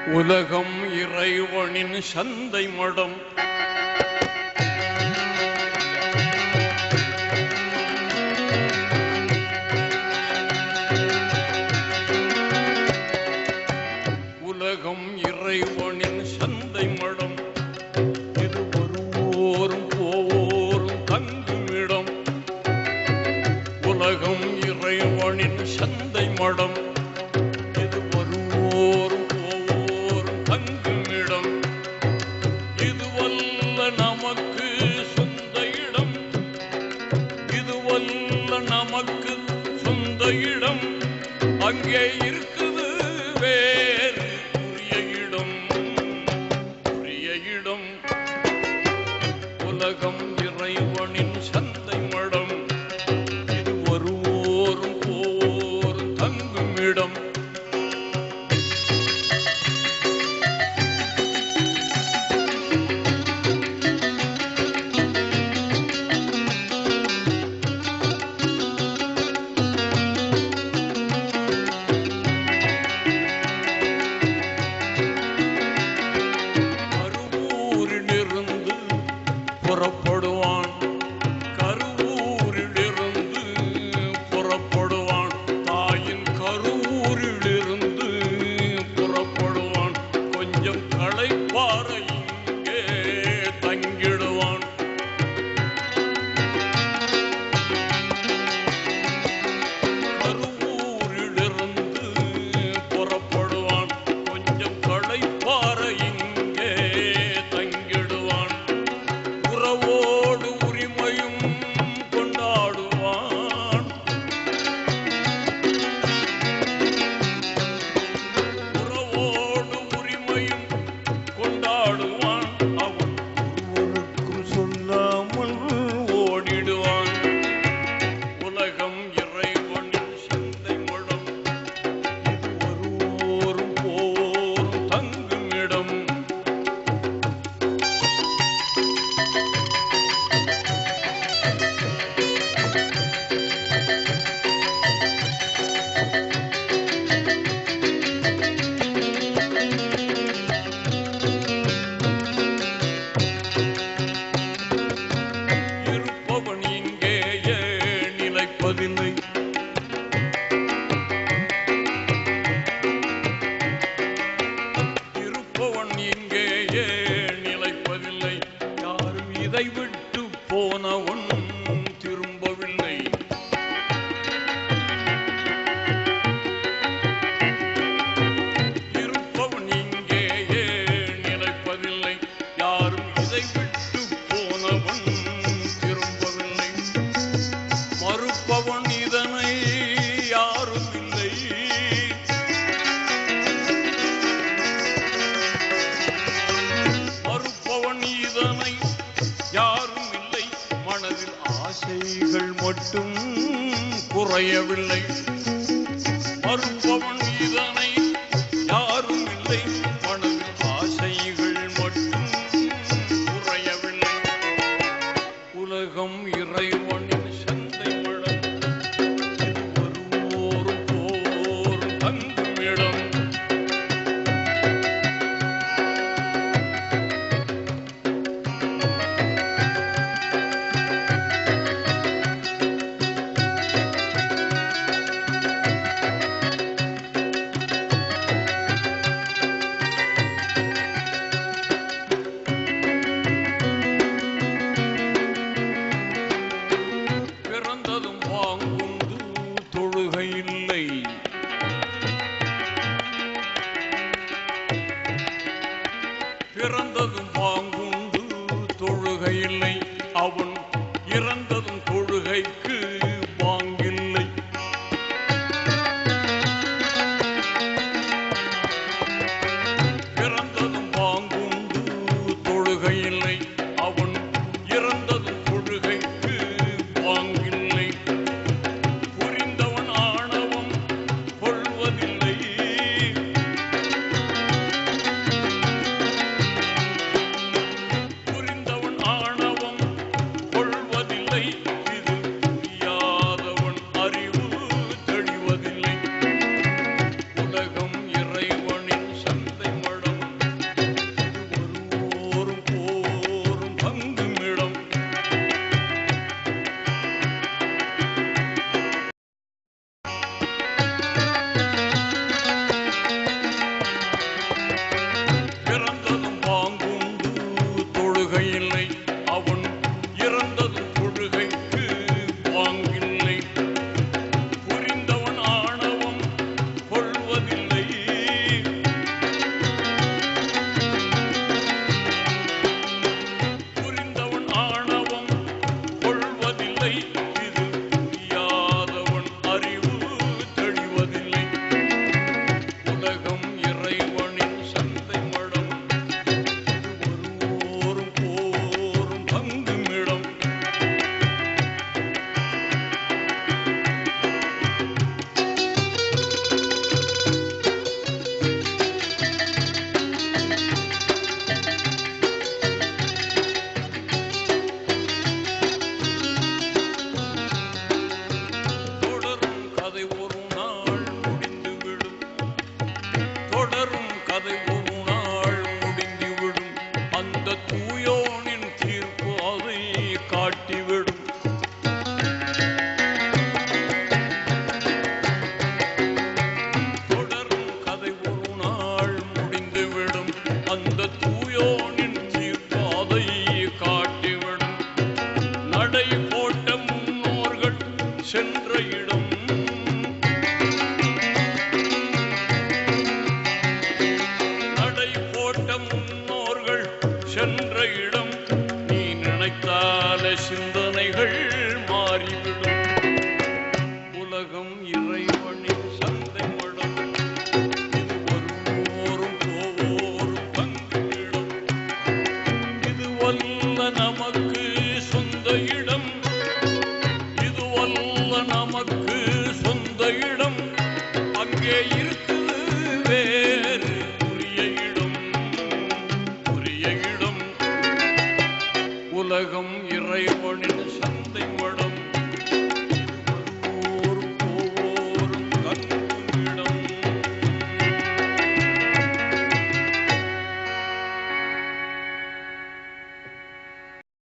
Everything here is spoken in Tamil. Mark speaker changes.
Speaker 1: உலகம் இறைவனின் சந்தை மடம் உலகம் இறைவனின் சந்தை மடம் இது வருவோரும் போவோரும் தங்குமிடம் உலகம் இறைவனின் சந்தை மடம் இது வருவோரும் போவோரும் தங்குமிடம் இதுவல்ல நமக்கு சொந்த இடம் இதுவல்ல நமக்கு சொந்த இடம் அங்கே இருக்குது வேறு உரிய இடம் உரிய இடம் உலகம் இறைவனின் சந்தை மடம் இது வருவோரும் போவோரும் தங்கும் இடம் கருவூரிலிருந்து புறப்படுவான் கருவூரிலிருந்து புறப்படுவான் தாயின் கருவூரிலிருந்து புறப்படுவான் கொஞ்சம் களைப்பார இங்கே தங்கிடுவான் கருவூரிலிருந்து புறப்படுவான் கொஞ்சம் களைப்பார இங்கே தங்கிடுவான் உறவோடு உரிமையும் கொண்டாடுவான் உறவோடு உரிமையும் கொண்டாடுவான் அவன் ஒருவருக்கும் சொல்லாமல் ஓடிடுவான் உலகம் இறைவனின் சந்தை முழம் இது வருவோரும் போவோரும் தங்குமிடம் இருப்பவன் இங்கேயே நிலைப்பதில்லை இருப்பவன் இங்கேயே நிலைப்பதில்லை யாரும் இதை விட்டு போனவன் திரும்பவில்லை இருப்பவன் இங்கேயே நிலைப்பதில்லை யாரும் இதை விட்டு போனவன் திரும்பவில்லை மறுப்பவன் இதனை யாரும் இல்லை மறுப்பவன் இதனை யாரும் இல்லை மனதில் ஆசைகள் மட்டும் குறையவில்லை மறுப்பவன் இதனை யாரும் இல்லை மனதில் ஆசைகள் மட்டும் குறையவில்லை உலகம் இறைவனின் சந்தை மடம் இது வருவோரும் போவோரும் தங்கும் இடம் பிறந்ததும் வாங்குண்டு தொழுகை இல்லை பிறந்ததும் வாங்குண்டு தொழுகை இல்லை அவன் இறந்ததும் தொழுகைக்கு வாங்கில்லை பிறந்ததும் வாங்குண்டு தொழுகை இல்லை அவன் இறந்ததும் தொழுகைக்கு வாங்கில்லை புரிந்தவன் ஆணவம் கொள்வதில்லை அதை